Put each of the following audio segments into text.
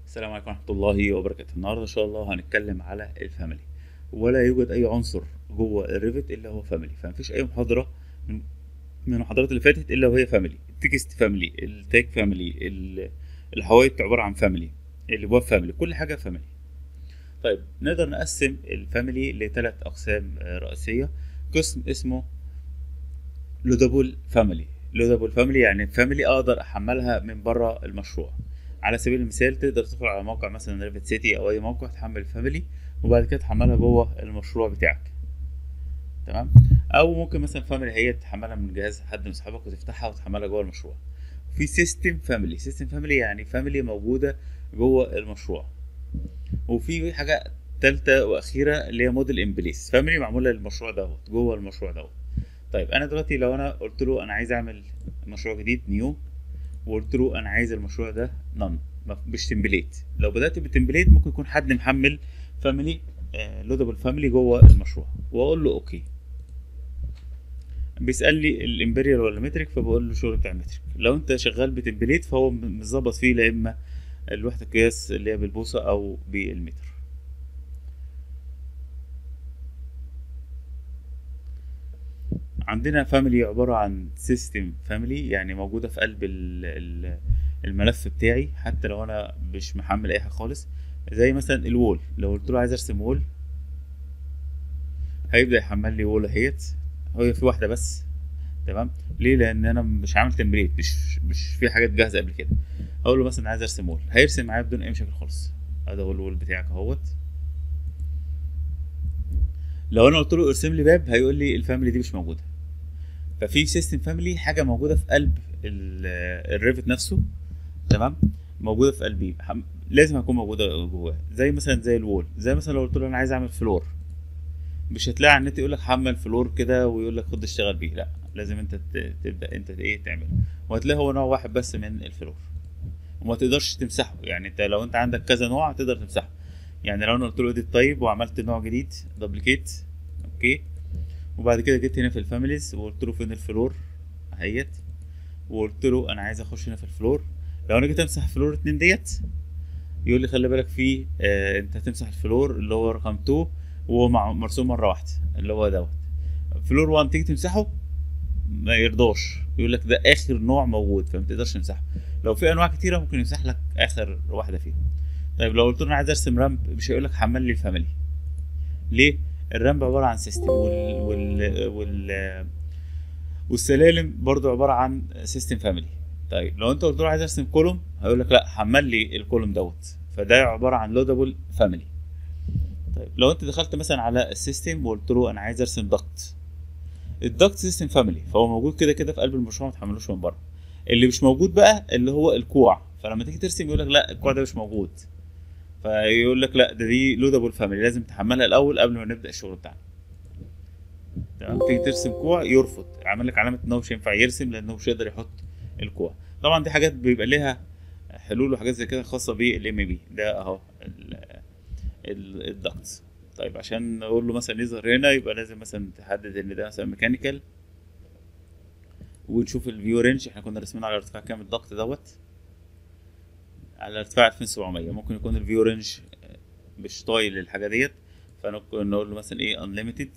السلام عليكم ورحمة الله وبركاته النهاردة إن شاء الله هنتكلم على الفاميلي ولا يوجد أي عنصر جوه الريفت إلا هو فاميلي فمفيش أي محاضرة من من المحاضرات اللي فاتت إلا وهي فاميلي التكست فاميلي التاج فاميلي ال- الحوايط عبارة عن فاميلي الابواب فاميلي كل حاجة فاميلي طيب نقدر نقسم الفاميلي لثلاث أقسام آه، رئيسية قسم اسمه لودابل فاميلي لودابل فاميلي يعني فاميلي اقدر احملها من بره المشروع على سبيل المثال تقدر تدخل على موقع مثلا ريفت سيتي او اي موقع تحمل فاميلي وبعد كده تحملها جوه المشروع بتاعك تمام او ممكن مثلا فاميلي هي تحملها من جهاز حد من اصحابك وتفتحها وتحملها جوه المشروع في سيستم فاميلي سيستم فاميلي يعني فاميلي موجوده جوه المشروع وفي حاجه تالتة واخيره اللي هي موديل امبليس فاميلي معموله للمشروع دوت جوه المشروع دوت طيب انا دلوقتي لو انا قلت له انا عايز اعمل مشروع جديد نيو وقلت له انا عايز المشروع ده نون مش تمبليت لو بدات بالتمبليت ممكن يكون حد محمل فاميلي لودابل فاميلي جوه المشروع واقول له اوكي بيسالني الامبريال ولا مترك فبقول له شغل بتاع مترك لو انت شغال بتمبليت فهو مظبط فيه لا اما الوحده قياس اللي هي بالبوصه او بالمتر عندنا فاميلي عبارة عن سيستم فاميلي يعني موجودة في قلب ال- ال- الملف بتاعي حتى لو انا مش محمل اي حاجة خالص زي مثلا الوول لو قلت له عايز ارسم وول هيبدأ يحمل لي وول اهيت هي في واحدة بس تمام ليه لان انا مش عامل تمبليت مش مش في حاجات جاهزة قبل كده اقول له مثلا عايز ارسم وول هيرسم معايا بدون اي مشاكل خالص ادي هو الوول بتاعك اهوت لو انا قلت له ارسم لي باب هيقول لي الفاميلي دي مش موجوده ففي سيستم فاميلي حاجه موجوده في قلب ال- الريفت نفسه تمام موجوده في قلبي حم- لازم هتكون موجوده جواه زي مثلا زي الوول زي مثلا لو قلت له انا عايز اعمل فلور مش هتلاقي على النت يقول لك حمل فلور كده ويقول لك خد اشتغل بيه لا لازم انت ت- تبدا انت ايه تعمل وهتلاقي هو نوع واحد بس من الفلور وما تقدرش تمسحه يعني انت لو انت عندك كذا نوع تقدر تمسحه يعني لو انا قلت له اديت طيب وعملت نوع جديد دبليكيت اوكي وبعد كده جيت هنا في الفاميليز وقلت له فين الفلور اهيت وقلت له انا عايز اخش هنا في الفلور لو انا جيت امسح فلور اتنين ديت يقول لي خلي بالك في آه انت هتمسح الفلور اللي هو رقم 2 وهو مع- مرسوم مره واحده اللي هو دوت فلور 1 تيجي تمسحه ما يرضاش يقول لك ده اخر نوع موجود فما تقدرش تمسحه لو في انواع كتيره ممكن يمسح لك اخر واحده فيهم طيب لو قلت له انا عايز ارسم رامب مش هيقول لك حمل لي الفاميلي ليه الرامب عباره عن سيستم وال وال وال والسلالم برضو عباره عن سيستم فاميلي طيب لو انت قلت له عايز ارسم كولوم هيقول لك لا حمل لي الكولوم دوت فده عباره عن لودابل فاميلي طيب لو انت دخلت مثلا على السيستم وقلت له انا عايز ارسم ضغط الضغط سيستم فاميلي فهو موجود كده كده في قلب المشروع ما تحملوش من بره اللي مش موجود بقى اللي هو الكوع فلما تيجي ترسم يقول لك لا الكوع ده مش موجود فيقول لك لا ده دي لودابل فاميلي لازم تحملها الاول قبل ما نبدا الشغل بتاعنا تمام تيجي ترسم كوع يرفض عامل لك علامه ان هو مش هينفع يرسم لانه مش هيقدر يحط الكوع طبعا دي حاجات بيبقى ليها حلول وحاجات زي كده خاصه بالام بي ده اهو ال- ال- الضغط طيب عشان نقول له مثلا يظهر هنا يبقى لازم مثلا تحدد ان ده مثلا ميكانيكال ونشوف الفيو رينج احنا كنا راسمين على ارتفاع كام الضغط دوت على ارتفاع 2700 ممكن يكون الفيو رينج مش طايل الحاجه ديت فنقول له مثلا ايه انليميتد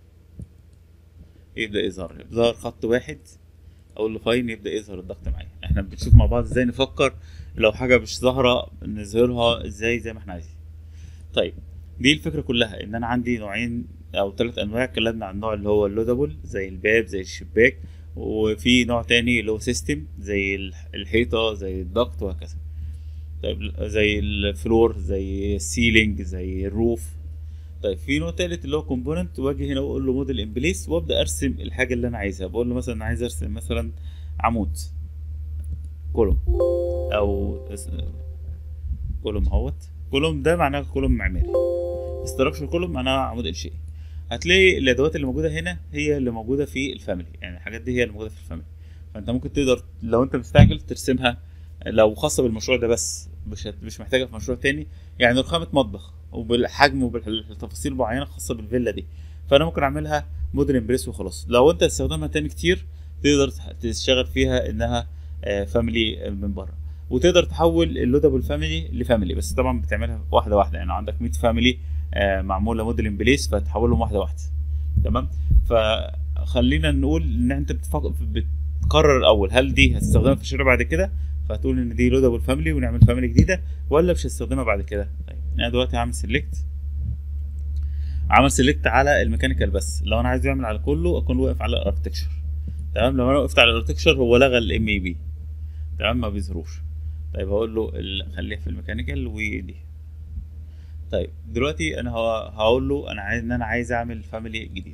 يبدا يظهر يظهر خط واحد اقول له فاين يبدا يظهر الضغط معايا احنا بنشوف مع بعض ازاي نفكر لو حاجه مش ظاهره نظهرها ازاي زي ما احنا عايزين طيب دي الفكره كلها ان انا عندي نوعين او ثلاث انواع اتكلمنا عن النوع اللي هو اللودابل زي الباب زي الشباك وفي نوع تاني اللي هو سيستم زي الح- الحيطه زي الضغط وهكذا طيب زي الفلور زي السيلينج زي الروف طيب في نوع تالت اللي هو كومبوننت واجي هنا واقول له موديل امبليس وابدا ارسم الحاجه اللي انا عايزها بقول له مثلا أنا عايز ارسم مثلا عمود كولوم او اس- كولوم اهوت كولوم ده معناه كولوم معماري استراكشر كولوم معناها عمود انشائي هتلاقي الادوات اللي موجوده هنا هي اللي موجوده في الفاميلي يعني الحاجات دي هي اللي موجوده في الفاميلي فانت ممكن تقدر لو انت مستعجل ترسمها لو خاصه بالمشروع ده بس مش هت- مش محتاجه في مشروع تاني يعني رخامه مطبخ وبالحجم وبالتفاصيل معينه خاصه بالفيلا دي فانا ممكن اعملها موديل امبريس وخلاص لو انت تستخدمها تاني كتير تقدر تشتغل فيها انها فاميلي من بره وتقدر تحول اللودابل فاميلي لفاميلي بس طبعا بتعملها واحده واحده يعني عندك 100 فاميلي آه، معموله موديل ان بليس فتحولهم واحده واحده تمام فخلينا نقول ان انت بتفق... بتقرر الاول هل دي هتستخدمها في الشراء بعد كده فهتقول ان دي لودابل فاميلي ونعمل فاميلي جديده ولا مش هتستخدمها بعد كده طيب انا دلوقتي هعمل سيلكت عمل سيلكت على الميكانيكال بس لو انا عايز يعمل على كله اكون واقف على الاركتكشر تمام لو انا وقفت على الاركتكشر هو لغى الام اي بي تمام ما بيظهروش طيب هقول له ال- خليها في الميكانيكال ودي طيب دلوقتي انا ه- هقول له انا عايز ان انا عايز اعمل فاميلي جديد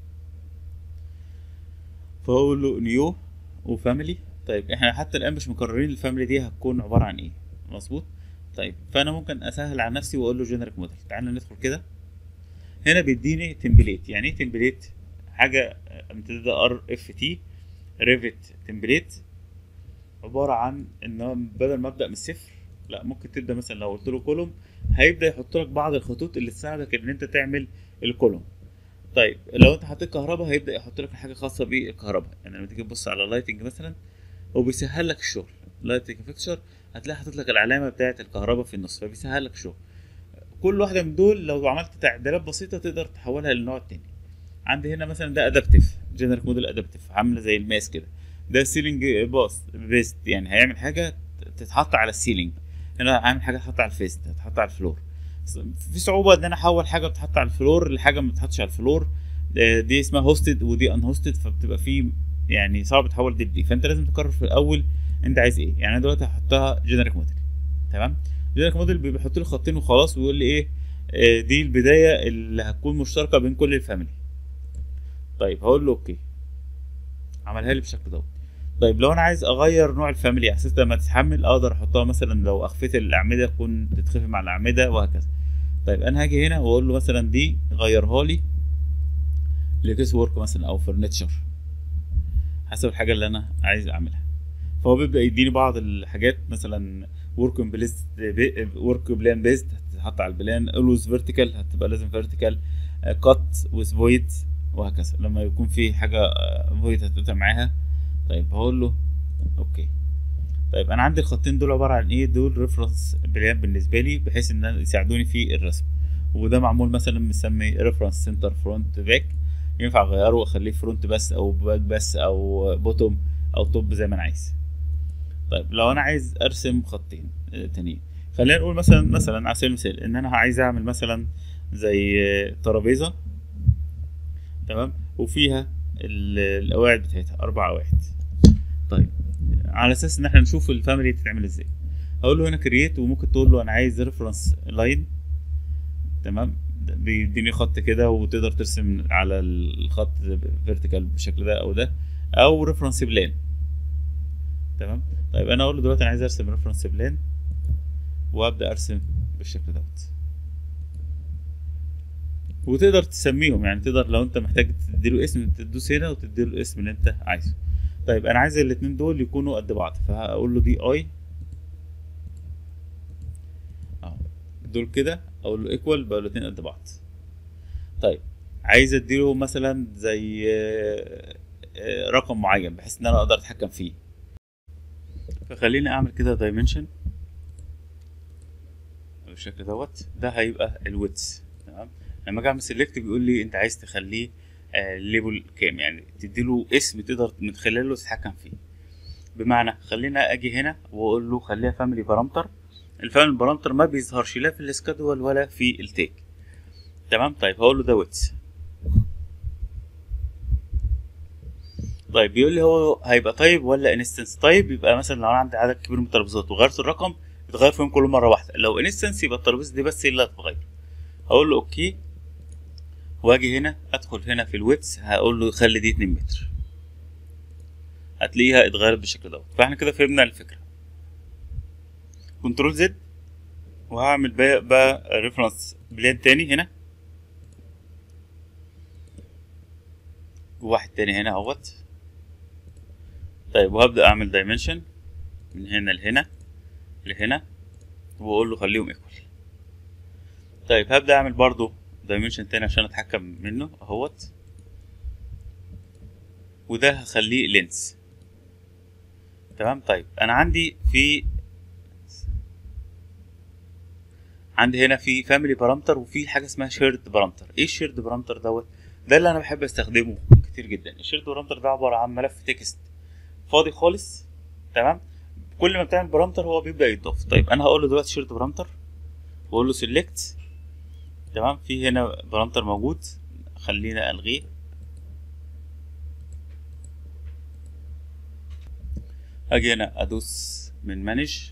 فاقول له نيو وفاميلي طيب احنا حتى الان مش مقررين الفاميلي دي هتكون عباره عن ايه مظبوط طيب فانا ممكن اسهل على نفسي واقول له جنريك موديل تعالى ندخل كده هنا بيديني تمبليت يعني ايه تمبليت حاجه امتداد ار اف تي ريفت تمبليت عباره عن ان هو بدل ما ابدا من الصفر لا ممكن تبدا مثلا لو قلت له كولوم هيبدا يحط لك بعض الخطوط اللي تساعدك ان انت تعمل الكولوم طيب لو انت حطيت كهرباء هيبدا يحط لك حاجه خاصه بالكهرباء يعني لما تيجي تبص على اللايتنج مثلا هو بيسهل لك الشغل لايتنج فيكتشر هتلاقي حاطط لك العلامه بتاعه الكهرباء في النص فبيسهل لك الشغل كل واحده من دول لو عملت تعديلات بسيطه تقدر تحولها للنوع التاني عندي هنا مثلا ده ادابتيف جنريك موديل ادابتيف عامله زي الماس كده ده سيلينج باس بيست يعني هيعمل حاجه تتحط على السيلينج هنا هعمل حاجه تتحط على الفيست هتحط على الفلور في صعوبه ان انا احول حاجه بتتحط على الفلور لحاجه ما بتتحطش على الفلور آه، دي اسمها هوستد ودي ان هوستد فبتبقى في يعني صعب تحول دي بدي فانت لازم تقرر في الاول انت عايز ايه يعني انا دلوقتي هحطها جنريك موديل تمام جنريك موديل بيحط لي خطين وخلاص ويقول لي ايه آه، دي البدايه اللي هتكون مشتركه بين كل الفاميلي طيب هقول له اوكي عملها لي بالشكل دوت طيب لو انا عايز اغير نوع الفاميلي على اساس لما تتحمل اقدر احطها مثلا لو اخفيت الاعمده تكون تتخفي مع الاعمده وهكذا طيب انا هاجي هنا واقول له مثلا دي غيرها لي لكيس ورك مثلا او فرنتشر حسب الحاجه اللي انا عايز اعملها فهو بيبدا يديني بعض الحاجات مثلا ورك بليست ورك بلان بيست هتتحط على البلان اولوز فيرتيكال هتبقى لازم فيرتيكال كات ويز فويد وهكذا لما يكون في حاجه فويد هتقطع معاها طيب هقول له اوكي طيب انا عندي الخطين دول عباره عن ايه دول ريفرنس بلان بالنسبه لي بحيث ان يساعدوني في الرسم وده معمول مثلا مسمي ريفرنس سنتر فرونت باك ينفع اغيره واخليه فرونت بس او باك بس او بوتوم او توب زي ما انا عايز طيب لو انا عايز ارسم خطين آه، تانيين خلينا نقول مثلا مثلا على سبيل المثال ان انا عايز اعمل مثلا زي آه، ترابيزه تمام وفيها ال- القواعد بتاعتها اربع قواعد طيب على اساس ان احنا نشوف الفاميلي تتعمل ازاي هقول له هنا كرييت وممكن تقول له انا عايز ريفرنس لاين تمام ده بيديني خط كده وتقدر ترسم على الخط فيرتيكال بالشكل ده او ده او ريفرنس بلان تمام طيب انا اقول له دلوقتي انا عايز ارسم ريفرنس بلان وابدا ارسم بالشكل دوت وتقدر تسميهم يعني تقدر لو انت محتاج تديله اسم تدوس هنا وتديله الاسم اللي انت عايزه طيب انا عايز الاتنين دول يكونوا قد بعض فهقول له دي اي اهو دول كده اقول له ايكوال بقى الاتنين قد بعض طيب عايز اديله مثلا زي آه، آه، رقم معين بحيث ان انا اقدر اتحكم فيه فخليني اعمل كده دايمنشن بالشكل دوت ده هيبقى الويتس تمام لما اجي اعمل سيلكت بيقول لي انت عايز تخليه آه ليبل كام يعني تديله اسم تقدر من خلاله تتحكم فيه بمعنى خلينا اجي هنا واقول له خليها فاميلي بارامتر الفاميلي بارامتر ما بيظهرش لا في السكادول ولا في التيك تمام طيب هقول له ده ويتس طيب بيقول لي هو هيبقى طيب ولا انستنس طيب يبقى مثلا لو انا عندي عدد كبير من الترابيزات وغيرت الرقم بتغير فيهم كل مره واحده لو انستنس يبقى الترابيزه دي بس هي اللي هتتغير هقول له اوكي واجي هنا ادخل هنا في الويتس هقول له خلي دي 2 متر هتلاقيها اتغيرت بالشكل دوت فاحنا كده فهمنا الفكره كنترول زد وهعمل بقى, بقى ريفرنس بلان تاني هنا وواحد تاني هنا اهوت طيب وهبدا اعمل دايمنشن من هنا لهنا لهنا واقول له خليهم ايكوال طيب هبدا اعمل برضو دايمنشن تاني عشان اتحكم منه اهوت وده هخليه لينس تمام طيب انا عندي في عندي هنا في فاميلي بارامتر وفي حاجه اسمها شيرد بارامتر ايه الشيرد بارامتر دوت ده اللي انا بحب استخدمه كتير جدا الشيرد بارامتر ده عباره عن ملف تكست فاضي خالص تمام كل ما بتعمل بارامتر هو بيبدا يتضاف طيب انا هقول له دلوقتي شيرد بارامتر واقول له سيلكت تمام في هنا بارامتر موجود خلينا الغيه اجي هنا ادوس من مانج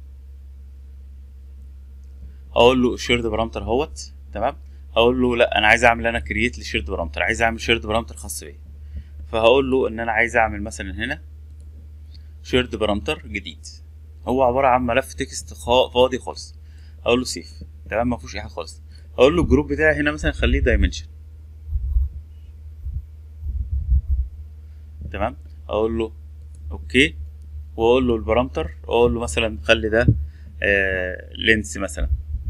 اقول له شيرد بارامتر اهوت تمام هقول له لا انا عايز اعمل انا كرييت لشيرد بارامتر عايز اعمل شيرد بارامتر خاص بيا فهقول له ان انا عايز اعمل مثلا هنا شيرد بارامتر جديد هو عباره عن ملف تكست خا- فاضي خالص اقول له سيف تمام ما فيهوش اي حاجه خالص اقول له الجروب بتاعي هنا مثلا خليه دايمنشن تمام اقول له اوكي واقول له البارامتر اقول له مثلا خلي ده آه لينس مثلا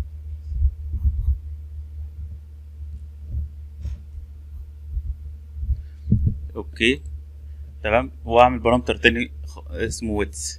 اوكي تمام واعمل بارامتر تاني خ- اسمه ويتس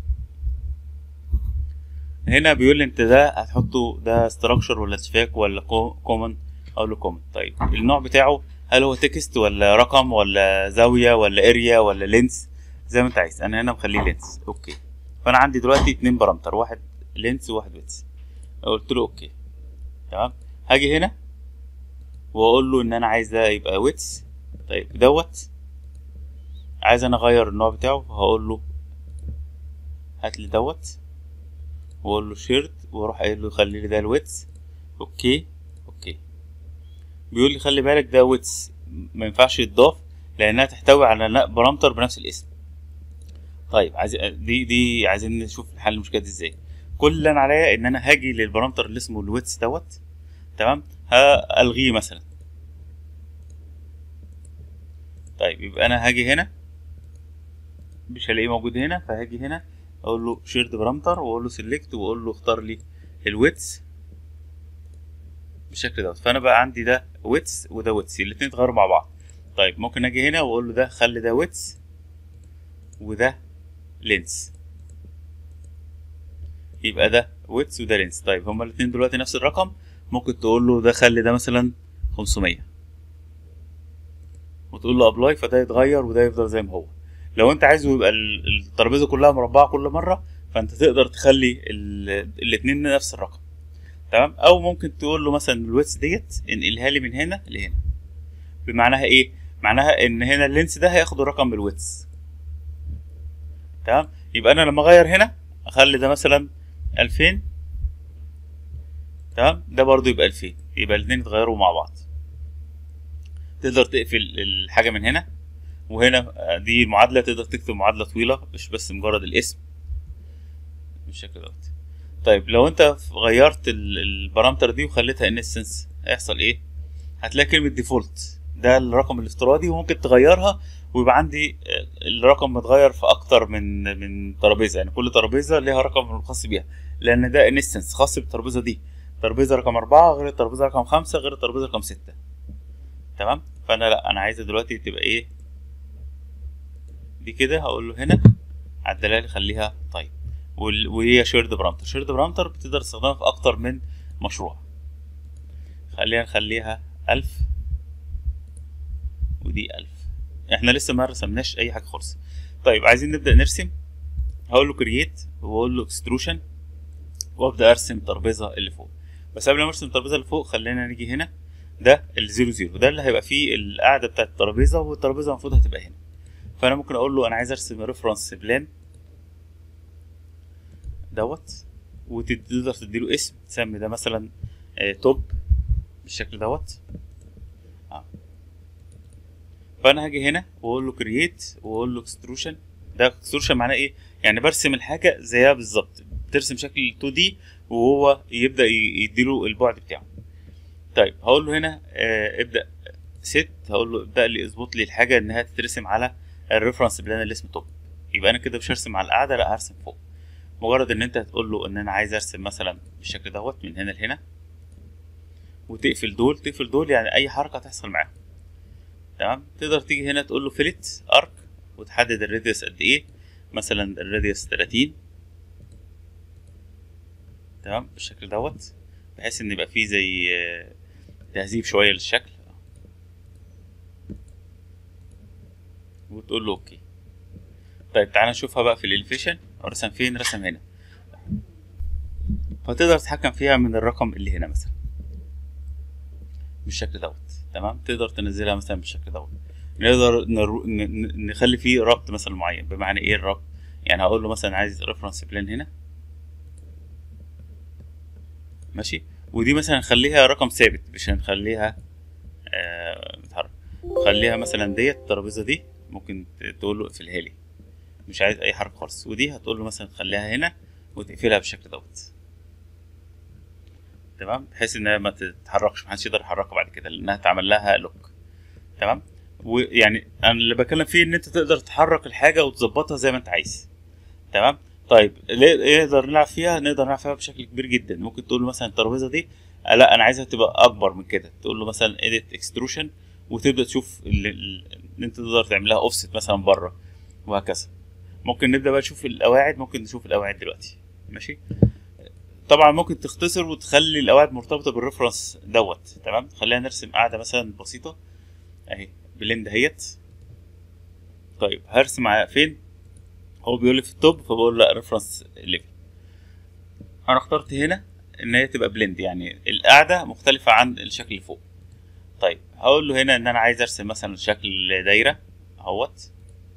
هنا بيقول لي انت ده هتحطه ده ستراكشر ولا اتفاق ولا كومن اقول له كومن طيب النوع بتاعه هل هو تكست ولا رقم ولا زاويه ولا اريا ولا لينس زي ما انت عايز انا هنا مخليه لينس اوكي فانا عندي دلوقتي اتنين بارامتر واحد لينس وواحد ويتس قلت له اوكي تمام هاجي هنا واقول له ان انا عايز ده يبقى ويتس طيب دوت عايز انا اغير النوع بتاعه هقول له هات لي دوت واقول له شيرت واروح قايل له خلي لي ده الويتس اوكي اوكي بيقول لي خلي بالك ده ويتس ما ينفعش يتضاف لانها تحتوي على ن- بارامتر بنفس الاسم طيب عايز دي دي عايزين نشوف حل المشكله دي ازاي كل اللي انا عليا ان انا هاجي للبارامتر اللي اسمه الويتس دوت تمام هالغيه مثلا طيب يبقى انا هاجي هنا مش هلاقيه موجود هنا فهاجي هنا اقول له شيرد بارامتر واقول له سيلكت واقول له اختار لي الويتس بالشكل دوت فانا بقى عندي ده ويتس وده ويتس الاتنين اتغيروا مع بعض طيب ممكن اجي هنا واقول له ده خلي ده ويتس وده لينس يبقى ده ويتس وده لينس طيب هما الاتنين دلوقتي نفس الرقم ممكن تقول له ده خلي ده مثلا 500 وتقول له ابلاي فده يتغير وده يفضل زي ما هو لو انت عايزه يبقى ال- الترابيزه كلها مربعه كل مره فانت تقدر تخلي ال- الاتنين نفس الرقم تمام او ممكن تقول له مثلا الويتس ديت انقلها لي من هنا لهنا بمعناها ايه معناها ان هنا اللينس ده هياخد الرقم بالويتس تمام يبقى انا لما اغير هنا اخلي ده مثلا 2000 تمام ده برضو يبقى 2000 يبقى الاثنين اتغيروا مع بعض تقدر تقفل الحاجه من هنا وهنا دي المعادله تقدر تكتب معادله طويله مش بس مجرد الاسم بالشكل دوت طيب لو انت غيرت ال- البارامتر دي وخليتها انستنس هيحصل ايه هتلاقي كلمه ديفولت ده الرقم الافتراضي وممكن تغيرها ويبقى عندي آه، الرقم متغير في اكتر من من ترابيزه يعني كل ترابيزه ليها رقم خاص بيها لان ده انستنس خاص بالترابيزه دي ترابيزه رقم أربعة غير الترابيزه رقم خمسة غير الترابيزه رقم ستة تمام فانا لا انا عايزها دلوقتي تبقى ايه دي كده هقول له هنا عدلها لي خليها طيب وال- وهي شيرد برامتر شيرد برامتر بتقدر تستخدمها في اكتر من مشروع خلينا نخليها ألف ودي ألف احنا لسه ما رسمناش اي حاجه خالص طيب عايزين نبدا نرسم هقول له كرييت واقول له اكستروشن وابدا ارسم الترابيزه اللي فوق بس قبل ما ارسم الترابيزه اللي فوق خلينا نيجي هنا ده الزيرو زيرو ده اللي هيبقى فيه القاعده بتاعت الترابيزه والترابيزه المفروض هتبقى هنا فانا ممكن اقول له انا عايز ارسم ريفرنس بلان دوت وتقدر تديله اسم تسمي ده مثلا آه، توب بالشكل دوت آه. فانا هاجي هنا واقول له كرييت واقول له اكستروشن ده اكستروشن معناه ايه يعني برسم الحاجه زيها بالظبط بترسم شكل 2 دي وهو يبدا ي- يديله البعد بتاعه طيب هقول له هنا آه ابدا ست هقول له ابدا لي اظبط لي الحاجه انها تترسم على الريفرنس بلان اللي اسمه توب يبقى انا كده مش هرسم على القاعده لا هرسم فوق مجرد ان انت هتقول له ان انا عايز ارسم مثلا بالشكل دوت من هنا لهنا وتقفل دول تقفل دول يعني اي حركه تحصل معاهم تمام تقدر تيجي هنا تقول له فيلت ارك وتحدد الراديوس قد ايه مثلا الراديوس 30 تمام بالشكل دوت بحيث ان يبقى فيه زي آه، تهذيب شويه للشكل وتقول له اوكي طيب تعالى نشوفها بقى في الاليفيشن رسم فين رسم هنا فتقدر تتحكم فيها من الرقم اللي هنا مثلا بالشكل دوت تمام تقدر تنزلها مثلا بالشكل دوت نقدر نرو... ن... ن- نخلي فيه ربط مثلا معين بمعنى ايه الربط يعني هقول له مثلا عايز ريفرنس بلان هنا ماشي ودي مثلا نخليها رقم ثابت مش هنخليها آه متحرك خليها مثلا ديت الترابيزه دي ممكن ت- تقول له اقفلها لي مش عايز اي حركه خالص ودي هتقول له مثلا خليها هنا وتقفلها بالشكل دوت تمام بحيث انها ما تتحركش محدش يقدر يحركها بعد كده لانها اتعمل لها لوك تمام ويعني انا اللي بتكلم فيه ان انت تقدر تحرك الحاجه وتظبطها زي ما انت عايز تمام طيب ليه نقدر نلعب فيها نقدر نلعب فيها بشكل كبير جدا ممكن تقول له مثلا الترابيزه دي آه لا انا عايزها تبقى اكبر من كده تقول له مثلا edit extrusion وتبدا تشوف ال- ال- ان انت تقدر تعملها اوفست مثلا بره وهكذا ممكن نبدا بقى نشوف القواعد ممكن نشوف القواعد دلوقتي ماشي طبعا ممكن تختصر وتخلي القواعد مرتبطه بالريفرنس دوت تمام خلينا نرسم قاعده مثلا بسيطه اهي بلند اهيت طيب هرسم على فين هو بيقول لي في التوب فبقول لا ريفرنس ليفل انا اخترت هنا ان هي تبقى بلند يعني القاعده مختلفه عن الشكل اللي فوق طيب هقول له هنا ان انا عايز ارسم مثلا شكل دايره اهوت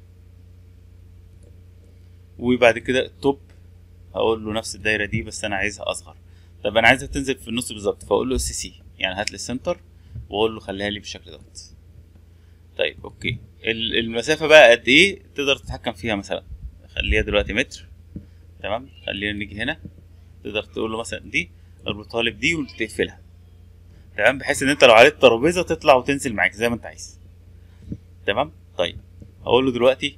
وبعد كده التوب هقول له نفس الدايره دي بس انا عايزها اصغر طب انا عايزها تنزل في النص بالظبط فاقول له اس سي يعني هات لي السنتر واقول له خليها لي بالشكل دوت طيب اوكي ال- المسافه بقى قد ايه تقدر تتحكم فيها مثلا خليها دلوقتي متر تمام خلينا نيجي هنا تقدر تقول له مثلا دي اربطها لي بدي وتقفلها تمام بحيث ان انت لو عليت ترابيزه تطلع وتنزل معاك زي ما انت عايز تمام طيب هقول له دلوقتي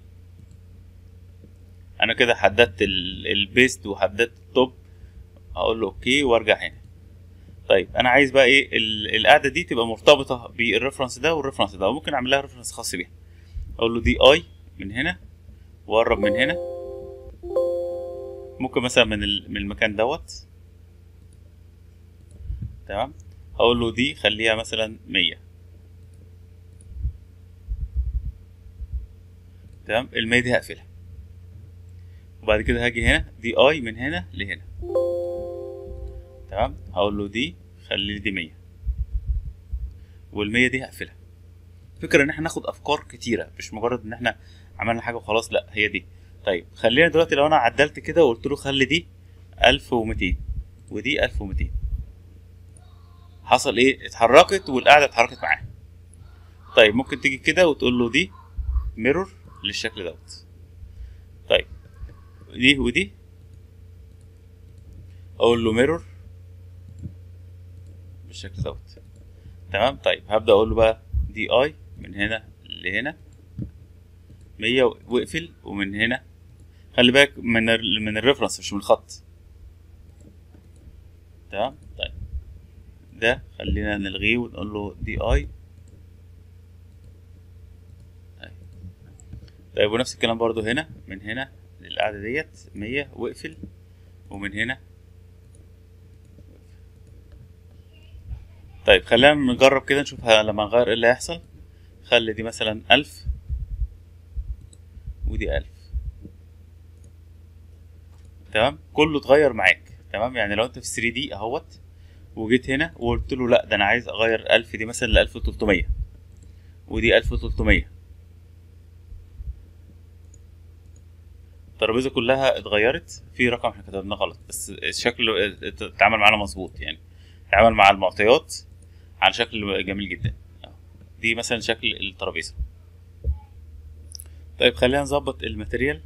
انا كده حددت ال- البيست وحددت التوب هقول له اوكي وارجع هنا طيب انا عايز بقى ايه ال- القاعده دي تبقى مرتبطه بالريفرنس ده والريفرنس ده وممكن اعمل لها ريفرنس خاص بيها اقول له دي اي من هنا واقرب من هنا ممكن مثلا من ال- من المكان دوت تمام هقول له دي خليها مثلا مية تمام المية دي هقفلها وبعد كده هاجي هنا دي اي من هنا لهنا تمام هقول له دي خلي لي دي مية والمية دي هقفلها فكرة ان احنا ناخد افكار كتيرة مش مجرد ان احنا عملنا حاجة وخلاص لا هي دي طيب خلينا دلوقتي لو انا عدلت كده وقلت له خلي دي ألف ومتين ودي ألف ومتين حصل ايه اتحركت والقاعدة اتحركت معاها طيب ممكن تيجي كده وتقول له دي ميرور للشكل دوت طيب دي ودي اقول له ميرور بالشكل دوت تمام طيب هبدا اقول له بقى دي اي من هنا لهنا 100 واقفل ومن هنا خلي بالك من ال من الريفرنس مش من الخط تمام طيب ده خلينا نلغيه ونقول له دي اي طيب ونفس الكلام برضو هنا من هنا للقاعدة ديت مية واقفل ومن هنا طيب خلينا نجرب كده نشوف ه- لما نغير ايه اللي هيحصل خلي دي مثلا ألف ودي ألف تمام كله اتغير معاك تمام يعني لو انت في 3 دي اهوت وجيت هنا وقلت له لا ده انا عايز اغير 1000 دي مثلا ل 1300 ودي 1300 الترابيزه كلها اتغيرت في رقم احنا كتبناه غلط بس الشكل اتعامل معانا مظبوط يعني اتعامل مع المعطيات على شكل جميل جدا دي مثلا شكل الترابيزه طيب خلينا نظبط الماتيريال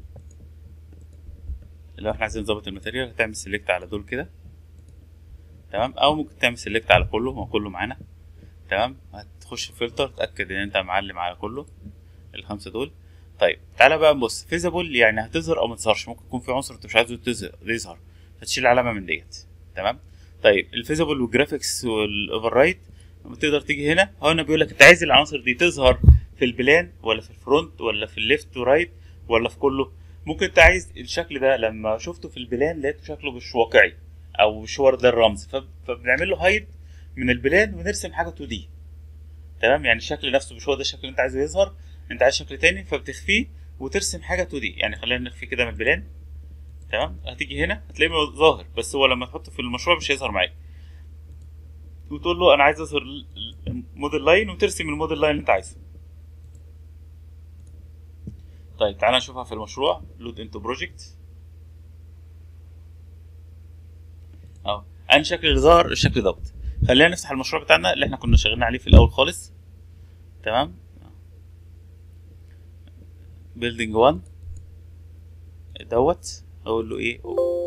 لو احنا عايزين نظبط الماتيريال هتعمل سيلكت على دول كده تمام او ممكن تعمل سيلكت على كله ما كله معانا تمام هتخش فلتر تاكد ان انت معلم على كله الخمسه دول طيب تعالى بقى نبص فيزابل يعني هتظهر او ما تظهرش ممكن يكون في عنصر انت مش عايزه تظهر يظهر فتشيل علامه من ديت تمام طيب الفيزابل والجرافيكس والاوفر رايت تقدر تيجي هنا هو هنا بيقول لك انت عايز العناصر دي تظهر في البلان ولا في الفرونت ولا في الليفت ورايت ولا في كله ممكن انت عايز الشكل ده لما شفته في البلان لقيته شكله مش واقعي او مش هو ده الرمز فب- فبنعمل له هايد من البلان ونرسم حاجه 2 دي تمام يعني الشكل نفسه مش هو ده الشكل اللي انت عايزه يظهر انت عايز شكل تاني فبتخفيه وترسم حاجه 2 دي يعني خلينا نخفيه كده من البلان تمام هتيجي هنا هتلاقيه ظاهر بس هو لما تحطه في المشروع مش هيظهر معاك وتقول له انا عايز اظهر ال- ال- الموديل لاين وترسم الموديل لاين اللي انت عايزه طيب تعالى نشوفها في المشروع لود انتو بروجكت اهو انا شكل اللي ظهر الشكل دوت خلينا نفتح المشروع بتاعنا اللي احنا كنا شغالين عليه في الاول خالص تمام بيلدينج 1 دوت اقول له ايه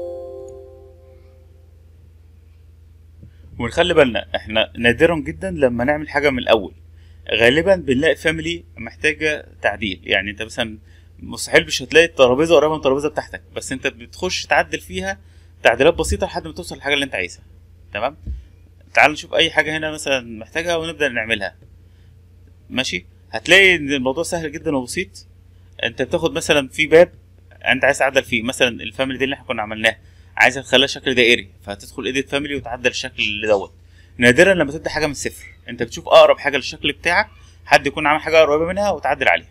ونخلي بالنا احنا نادرا جدا لما نعمل حاجه من الاول غالبا بنلاقي فاميلي محتاجه تعديل يعني انت مثلا مستحيل مش هتلاقي الترابيزه قريبه من الترابيزه بتاعتك بس انت بتخش تعدل فيها تعديلات بسيطه لحد ما توصل للحاجه اللي انت عايزها تمام تعال نشوف اي حاجه هنا مثلا محتاجها ونبدا نعملها ماشي هتلاقي ان الموضوع سهل جدا وبسيط انت بتاخد مثلا في باب انت عايز تعدل فيه مثلا الفاميلي دي اللي احنا كنا عملناها عايز تخليها شكل دائري فهتدخل ايديت فاميلي وتعدل الشكل اللي دوت نادرا لما تبدا حاجه من الصفر انت بتشوف اقرب حاجه للشكل بتاعك حد يكون عامل حاجه قريبه منها وتعدل عليها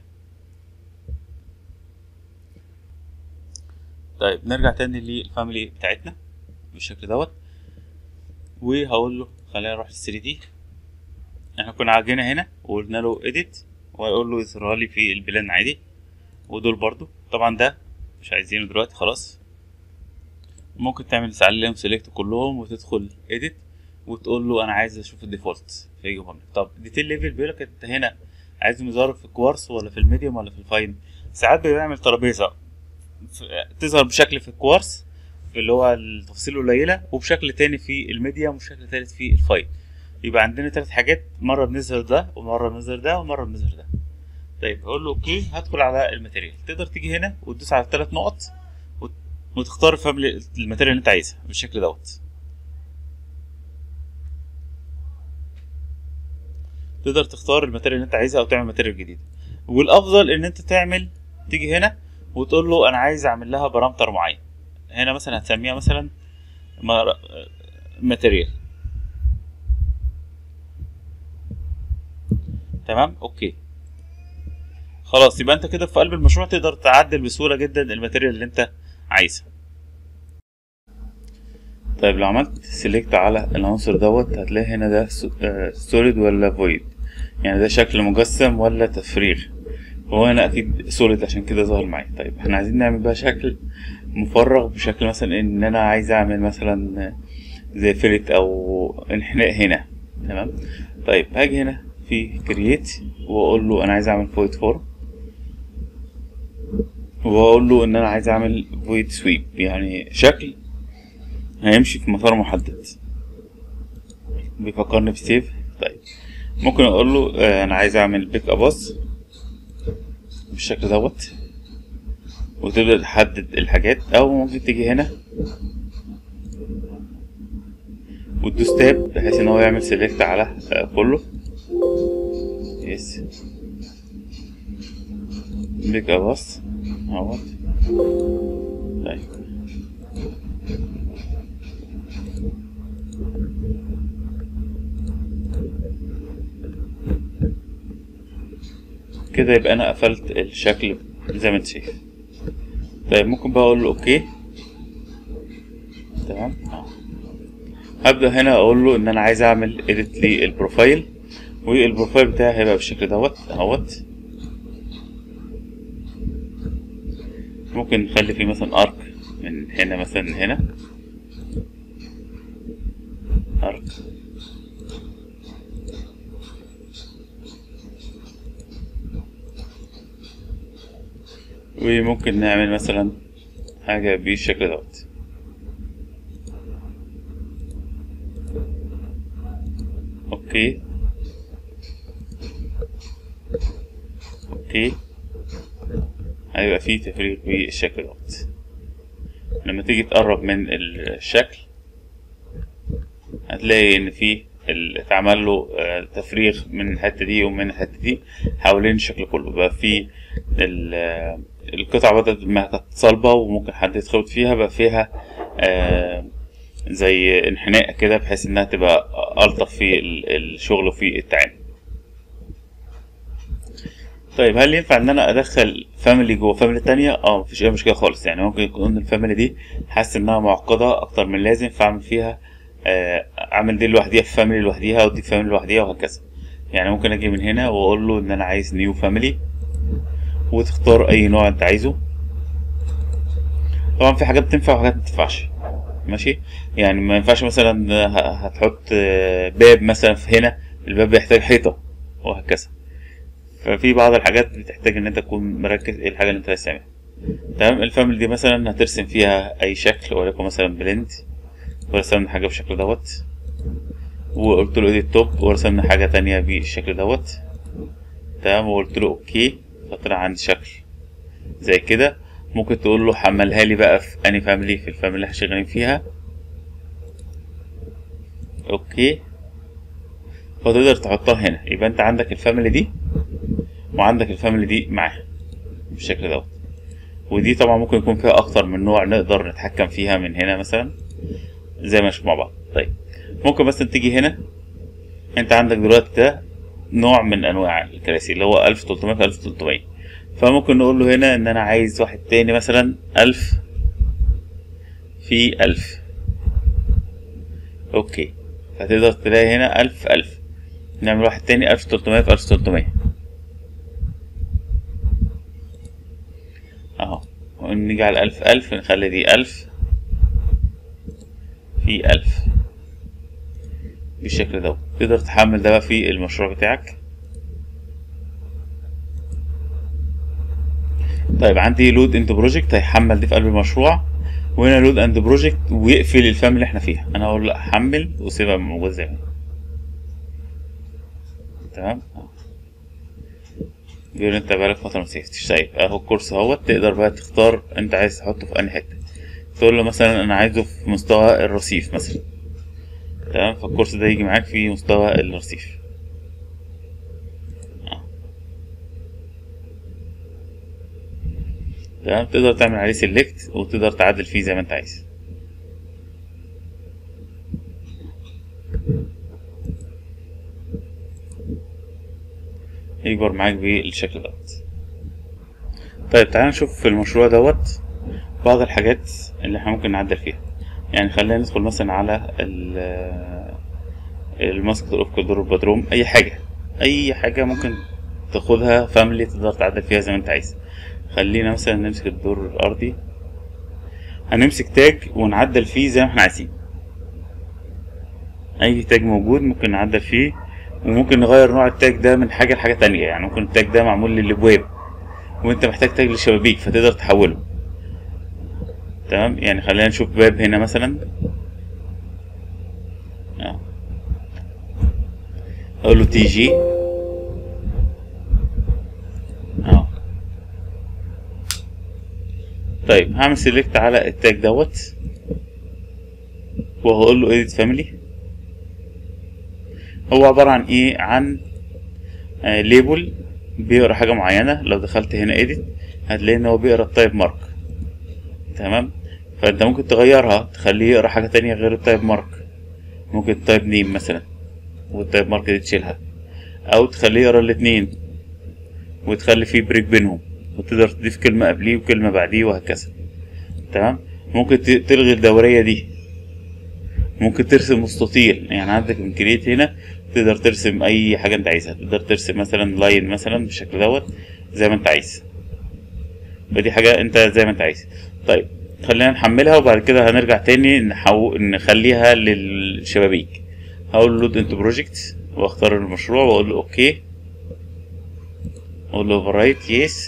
طيب نرجع تاني للفاميلي بتاعتنا بالشكل دوت وهقول له خلينا نروح لل 3 دي احنا كنا عاجينا هنا وقلنا له اديت وهقول له يظهرها لي في البلان عادي ودول برضو طبعا ده مش عايزينه دلوقتي خلاص ممكن تعمل عليهم سيلكت كلهم وتدخل اديت وتقول له انا عايز اشوف الديفولت فيجيبهم لك طب ديتيل ليفل بيقول لك انت هنا عايزهم يظهروا في الكوارس ولا في الميديوم ولا في الفاين ساعات بيعمل ترابيزه ف- تظهر بشكل في الكوارس في اللي هو التفاصيل القليله وبشكل تاني في الميديوم وبشكل تالت في الفاين يبقى عندنا ثلاث حاجات مره بنظهر ده ومره بنظهر ده ومره بنظهر ده طيب هقول له اوكي هدخل على الماتيريال تقدر تيجي هنا وتدوس على الثلاث نقط وت- وتختار الفاميلي الماتيريال اللي انت عايزها بالشكل دوت تقدر تختار الماتيريال اللي انت عايزها او تعمل ماتيريال جديده والافضل ان انت تعمل تيجي هنا وتقول له انا عايز اعمل لها بارامتر معين هنا مثلا هتسميها مثلا ماتيريال تمام اوكي خلاص يبقى انت كده في قلب المشروع تقدر تعدل بسهوله جدا الماتيريال اللي انت عايزها طيب لو عملت سيلكت على العنصر دوت هتلاقي هنا ده سوليد ولا فويد يعني ده شكل مجسم ولا تفريغ هو هنا اكيد سوليد عشان كده ظهر معايا طيب احنا عايزين نعمل بقى شكل مفرغ بشكل مثلا ان انا عايز اعمل مثلا زي فيلت او انحناء هنا تمام طيب هاجي هنا في كرييت واقول له انا عايز اعمل فويد فورم واقول له ان انا عايز اعمل فويد سويب يعني شكل هيمشي في مسار محدد بيفكرني بسيف طيب ممكن اقول له آه، انا عايز اعمل بيك اباص بالشكل دوت وتبدأ تحدد الحاجات او ممكن تيجي هنا وتدوس تاب بحيث ان هو يعمل سيلكت على آه، كله يس بيك اباص اهوت طيب كده يبقى انا قفلت الشكل زي ما انت شايف طيب ممكن بقى اقول له اوكي تمام اه. هبدأ هنا اقول له ان انا عايز اعمل اديت للبروفايل والبروفايل بتاعي هيبقى بالشكل دوت اهوت ممكن نخلي فيه مثلا ارك من هنا مثلا هنا ارك وممكن نعمل مثلا حاجة بالشكل دوت اوكي اوكي هيبقى فيه تفريغ بالشكل دوت لما تيجي تقرب من الشكل هتلاقي ان فيه ال- اتعمل له آه، تفريغ من الحته دي ومن الحته دي حوالين الشكل كله بقى فيه ال- آه، القطع بدل ما كانت صلبة وممكن حد يتخبط فيها بقى فيها آه، زي انحناء كده بحيث انها تبقى الطف في ال- الشغل وفي التعامل طيب هل ينفع ان انا ادخل فاميلي جوه فاميلي تانية اه مفيش اي مشكله خالص يعني ممكن يكون الفاميلي دي حاسس انها معقده اكتر من اللازم فاعمل فيها آه، اعمل دي لوحديها في فاميلي لوحديها ودي في فاميلي لوحديها وهكذا يعني ممكن اجي من هنا واقول له ان انا عايز نيو فاميلي وتختار اي نوع انت عايزه طبعا في حاجات بتنفع وحاجات ما بتنفعش ماشي يعني ما ينفعش مثلا ه- هتحط آه، باب مثلا في هنا الباب بيحتاج حيطه وهكذا ففي بعض الحاجات بتحتاج ان انت تكون مركز ايه الحاجه اللي انت عايز تعملها تمام الفاميلي دي مثلا هترسم فيها اي شكل وليكن مثلا بلند ورسمنا حاجه بالشكل دوت وقلت له ايديت توب ورسمنا حاجه تانية بالشكل دوت تمام وقلت له اوكي فطلع عندي شكل زي كده ممكن تقول له حملها لي بقى في اني فاميلي في الفاميلي اللي احنا شغالين فيها اوكي فتقدر تحطها هنا يبقى انت عندك الفاميلي دي وعندك الفاميلي دي معاها بالشكل دوت ودي طبعا ممكن يكون فيها اكتر من نوع نقدر نتحكم فيها من هنا مثلا زي ما نشوف مع بعض طيب ممكن مثلا تيجي هنا انت عندك دلوقتي ده نوع من انواع الكراسي اللي هو 1300 في 1300 فممكن نقول له هنا ان انا عايز واحد تاني مثلا 1000 في 1000 اوكي فتقدر تلاقي هنا 1000 1000 نعمل واحد تاني 1300 في 1300 اهو ونيجي على ألف ألف نخلي دي ألف في ألف بالشكل ده تقدر تحمل ده بقى في المشروع بتاعك طيب عندي لود اند بروجكت هيحمل دي في قلب المشروع وهنا لود اند بروجكت ويقفل الفاميلي اللي احنا فيها انا اقول لا حمل وسيبها موجود زي ما هي. تمام بيقول انت بقالك فترة ما سيفتش طيب اهو الكورس اهوت تقدر بقى تختار انت عايز تحطه في انهي حتة تقول له مثلا انا عايزه في مستوى الرصيف مثلا تمام فالكورس ده يجي معاك في مستوى الرصيف اه. تمام تقدر تعمل عليه سيلكت وتقدر تعدل فيه زي ما انت عايز يكبر معاك بالشكل دوت طيب تعالى نشوف في المشروع دوت بعض الحاجات اللي احنا ممكن نعدل فيها يعني خلينا ندخل مثلا على ال- الماسك اوف كودور بدروم اي حاجه اي حاجه ممكن تاخدها فاميلي تقدر تعدل فيها زي ما انت عايز خلينا مثلا نمسك الدور الارضي هنمسك تاج ونعدل فيه زي ما احنا عايزين اي تاج موجود ممكن نعدل فيه وممكن نغير نوع التاج ده من حاجه لحاجه تانية يعني ممكن التاج ده معمول للابواب وانت محتاج تاج للشبابيك فتقدر تحوله تمام يعني خلينا نشوف باب هنا مثلا اه اقول له تي جي اه طيب هعمل سيلكت على التاج دوت وهقول له edit family هو عبارة عن ايه عن آه ليبل بيقرا حاجة معينة لو دخلت هنا edit هتلاقي ان هو بيقرا التايب مارك تمام فانت ممكن تغيرها تخليه يقرا حاجة تانية غير التايب مارك ممكن التايب نيم مثلا والتايب مارك دي تشيلها او تخليه يقرا الاتنين وتخلي فيه بريك بينهم وتقدر تضيف كلمة قبليه وكلمة بعديه وهكذا تمام ممكن ت- تلغي الدورية دي ممكن ترسم مستطيل يعني عندك من كريت هنا تقدر ترسم اي حاجة انت عايزها تقدر ترسم مثلا لاين مثلا بالشكل دوت زي ما انت عايز فدي حاجة انت زي ما انت عايز طيب خلينا نحملها وبعد كده هنرجع تاني نحو... نخليها للشبابيك هقول لود انت بروجكت واختار المشروع واقول له اوكي اقول له اوفررايت يس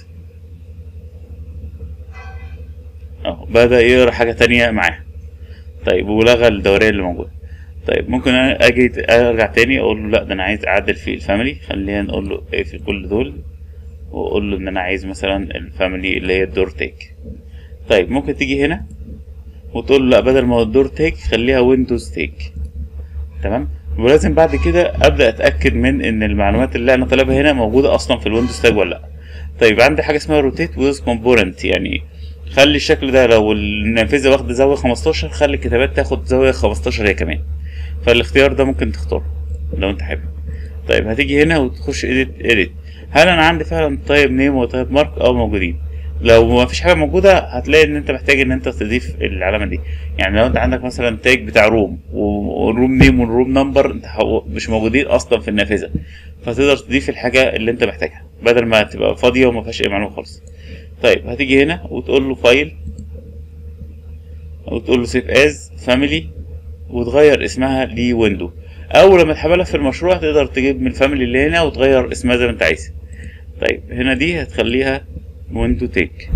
اهو بدأ يقرا حاجة تانية معاه طيب ولغى الدورية اللي موجودة طيب ممكن انا اجي ارجع تاني اقول له لا ده انا عايز اعدل في الفاميلي خلينا نقول له اقفل كل دول واقول له ان انا عايز مثلا الفاميلي اللي هي الدور تيك طيب ممكن تيجي هنا وتقول له لا بدل ما هو الدور تيك خليها ويندوز تيك تمام ولازم بعد كده ابدا اتاكد من ان المعلومات اللي انا طالبها هنا موجوده اصلا في الويندوز تاج ولا لا طيب عندي حاجه اسمها روتيت ويز كومبوننت يعني خلي الشكل ده لو النافذه واخده زاويه 15 خلي الكتابات تاخد زاويه 15 هي كمان فالاختيار ده ممكن تختاره لو انت حابب طيب هتيجي هنا وتخش edit edit هل انا عندي فعلا تايب نيم وتايب مارك اه موجودين لو ما فيش حاجه موجوده هتلاقي ان انت محتاج ان انت تضيف العلامه دي يعني لو انت عندك مثلا تاج بتاع روم والروم نيم والروم نمبر انت حو- مش موجودين اصلا في النافذه فتقدر تضيف الحاجه اللي انت محتاجها بدل ما تبقى فاضيه وما فيهاش اي معلومه خالص طيب هتيجي هنا وتقول له فايل وتقول له سيف از فاميلي وتغير اسمها لويندو او لما تحملها في المشروع تقدر تجيب من الفاميلي اللي هنا وتغير اسمها زي ما انت عايز طيب هنا دي هتخليها ويندو تيك